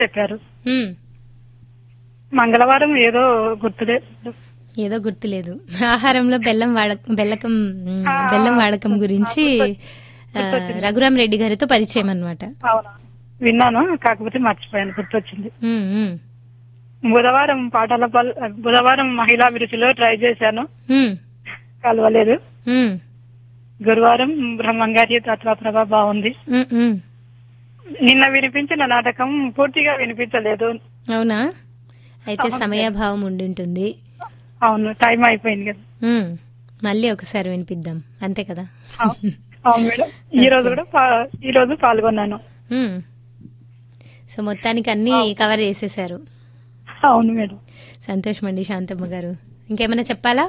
చెప్పారు ఉమ్, మంగళవారం ఏదో గుర్తులేదు ఏదో గుర్తులేదు ఆహారంలో బెల్లం వాడ బెల్లకం ఉమ్, బెల్లం వాడకం గురించి ఆ, రఘురామ్ రెడ్డి గారితో పరిచయం అనమాట అవునా విన్నాను కాకపోతే మర్చిపోయాను గుర్తొచ్చింది బుధవారం పాటల పల్ బుధవారం మహిళా అభిరుచిలో ట్రై చేశాను కలవలేదు గురువారం బ్రహ్మంగారి తత్వప్రభ బాగుంది నిన్న వినిపించిన నాటకం పూర్తిగా వినిపించలేదు అవునా అయితే సమయాభావం ఉండి ఉంటుంది అవును టైం అయిపోయింది కదా ఉమ్, మళ్ళీ ఒకసారి వినిపిద్దాం అంతే కదా అవు- అవును మేడం ఈ రోజు కూడా పా- ఈ రోజు పాల్గొన్నాను ఉమ్. సో మొత్తానికి అన్ని కవర్ చేసేసారు అవును మేడం సంతోషం అండి శాంతమ్మ గారు ఇంకేమైనా చెప్పాలా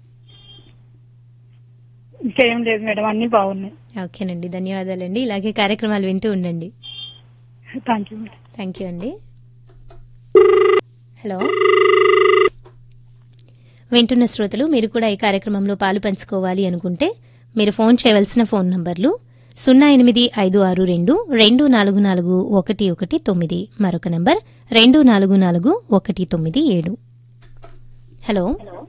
ఇంకేం లేదు మేడం అన్ని బాగున్నాయి ఓకేనండి ధన్యవాదాలండి ఇలాగే కార్యక్రమాలు వింటూ ఉండండి thank you madam thank you అండి హలో వింటున్న శ్రోతలు మీరు కూడా ఈ కార్యక్రమంలో పాలు పంచుకోవాలి అనుకుంటే మీరు ఫోన్ చేయవలసిన ఫోన్ నంబర్లు సున్నా ఎనిమిది ఐదు ఆరు రెండు రెండు నాలుగు నాలుగు ఒకటి ఒకటి తొమ్మిది మరొక నంబర్ రెండు నాలుగు నాలుగు ఒకటి తొమ్మిది ఏడు హలో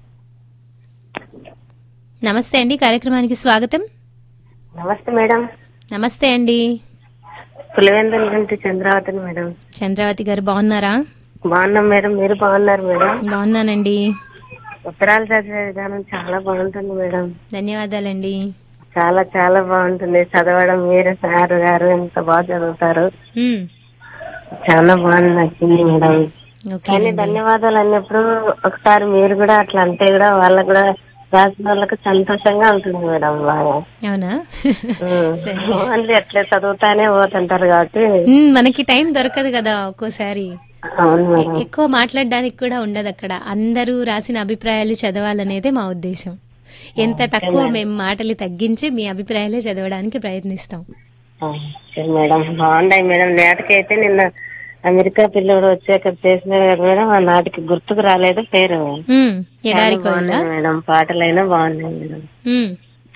నమస్తే అండి కార్యక్రమానికి స్వాగతం నమస్తే మేడం నమస్తే అండి పులివెందుల నుంచి చంద్రావతిని మేడం చంద్రావతి గారు బాగున్నారా బాగున్నాం మేడం మీరు బాగున్నారు మేడం బాగున్నానండి ఉత్తరాలు చదివే విధానం చాలా బాగుంటుంది మేడం ధన్యవాదాలండి చాలా చాలా బాగుంటుంది చదవడం మీరు సార్ గారు ఎంత బాగా చదువుతారు ఉమ్, చాలా బాగా నచ్చింది మేడం కానీ ఓకేనండి ధన్యవాదాలు అన్నప్పుడు ఒకసారి మీరు కూడా అట్లా అంటే కూడా వాళ్ళకు కూడా రాసిన వాళ్ళకి సంతోషంగా ఉంటుంది మేడం బాగా అవునా ఉమ్. సరే వాళ్ళు అట్లే చదువుతానే పోతుంటారు కాబట్టి ఉమ్, మనకి టైం దొరకదు కదా ఒక్కోసారి అవును ఎ- మేడం ఎక్కువ మాట్లాడడానికి కూడా ఉండదు అక్కడ అందరూ రాసిన అభిప్రాయాలు చదవాలనేదే మా ఉద్దేశం ఎంత తక్కువ మేము మాటలు తగ్గించి మీ అభిప్రాయాలే చదవడానికి ప్రయత్నిస్తాం ఓకే మేడం బాగున్నాయి మేడం నాటికైతే నిన్న అమెరికా పిల్లోడు వచ్చాక చేసినారు కదా మేడం ఆ నాటికి గుర్తుకు రాలేదు పేరు ఉమ్, ఎడారి కోయిల బాగున్నాయి మేడం పాటలైనా బాగున్నాయి మేడం ఉమ్.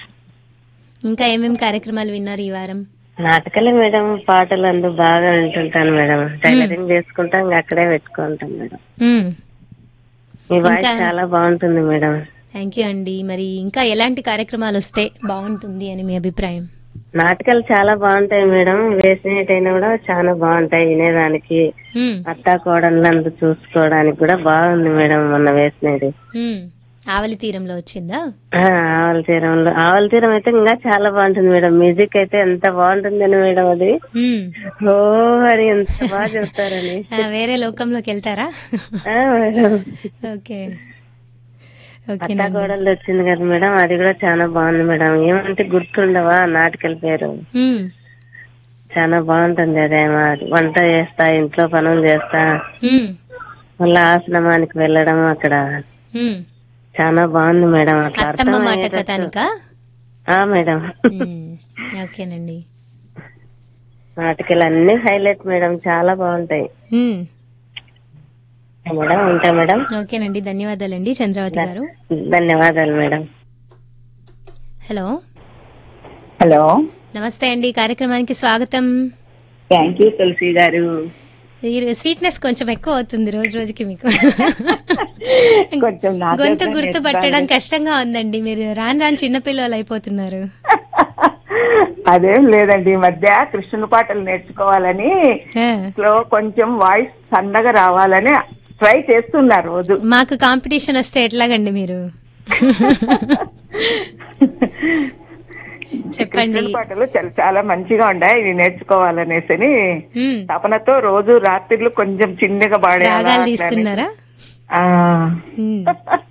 ఇంకా ఏమేం కార్యక్రమాలు విన్నారు ఈ వారం నాటకాలే మేడం పాటలు అందు బాగా వింటుంటాను మేడం టైలరింగ్ చేసుకుంటా ఇంకా అక్కడే పెట్టుకుంటాం మేడం ఉమ్, మీ వాయిస్ ఇంకా- చాలా బాగుంటుంది మేడం థ్యాంక్ యూ అండి మరి ఇంకా ఎలాంటి కార్యక్రమాలు వస్తే బాగుంటుంది అని మీ అభిప్రాయం నాటకాలు చాలా బాగుంటాయి మేడం వేసినట్టయినా కూడా చాలా బాగుంటాయి వినేదానికి ఉమ్, అత్తా కోడళ్ళందు చూసుకోవడానికి కూడా బాగుంది మేడం మొన్న వేసినది ఉమ్. ఆవలి తీరంలో వచ్చిందా ఆ, ఆవల తీరంలో ఆవల తీరం అయితే ఇంకా చాలా బాగుంటుంది మేడం మ్యూజిక్ అయితే ఎంత బాగుంటుందని మేడం అది ఉమ్. ఓ అని ఎంత బాగా చెప్తారని ఆ, వేరే లోకంలోకి వెళ్తారా ఆ, మేడం ఓకే అత్తా ఓకేనండి కోడలు వచ్చింది కదా మేడం అది కూడా చాలా బాగుంది మేడం ఏమంటే గుర్తుండవా నాటకల పేరు ఉమ్, చాలా బాగుంటుంది అదేమో అది. వంట చేస్తా ఇంట్లో పనులు చేస్తా ఉమ్, మళ్ళీ ఆశ్రమానికి వెళ్ళడం అక్కడ ఉమ్. చాలా బాగుంది మేడం అట్లా అత్తమ్మ అర్థం మాట అయ్యేటట్టు. కథానికా ఆ మేడం ఉమ్, ఓకేనండి నాటకాలు అన్ని హైలైట్ మేడం చాలా బాగుంటాయి ఉమ్, మేడం ఉంటా మేడం ఓకేనండి ధన్యవాదాలండి చంద్రావతి గారు ధన్యవాదాలు మేడం హలో హలో నమస్తే అండి కార్యక్రమానికి స్వాగతం థ్యాంక్ యూ తులసి గారు ఈ స్వీట్నెస్ కొంచెం ఎక్కువ అవుతుంది రోజు రోజుకి మీకు కొంచెం నా గొంతు చేత గుర్తుపట్టడం కష్టంగా ఉందండి మీరు రాను రాను చిన్నపిల్లలు అయిపోతున్నారు అదేం లేదండి ఈ మధ్య కృష్ణుని పాటలు నేర్చుకోవాలని ఆ, లో కొంచెం వాయిస్ సన్నగా రావాలని ట్రై చేస్తున్నారు రోజు మాకు కాంపిటీషన్ వస్తే ఎట్లాగండి మీరు చెప్పండి కృష్ణుని పాటలు చాలా చాలా మంచిగా ఉన్నాయి ఇవి నేర్చుకోవాలనేసి ఉమ్, తపనతో రోజు రాత్రిళ్ళు కొంచెం చిన్నగా పాడే రాగాలు తీస్తున్నారా ఉమ్,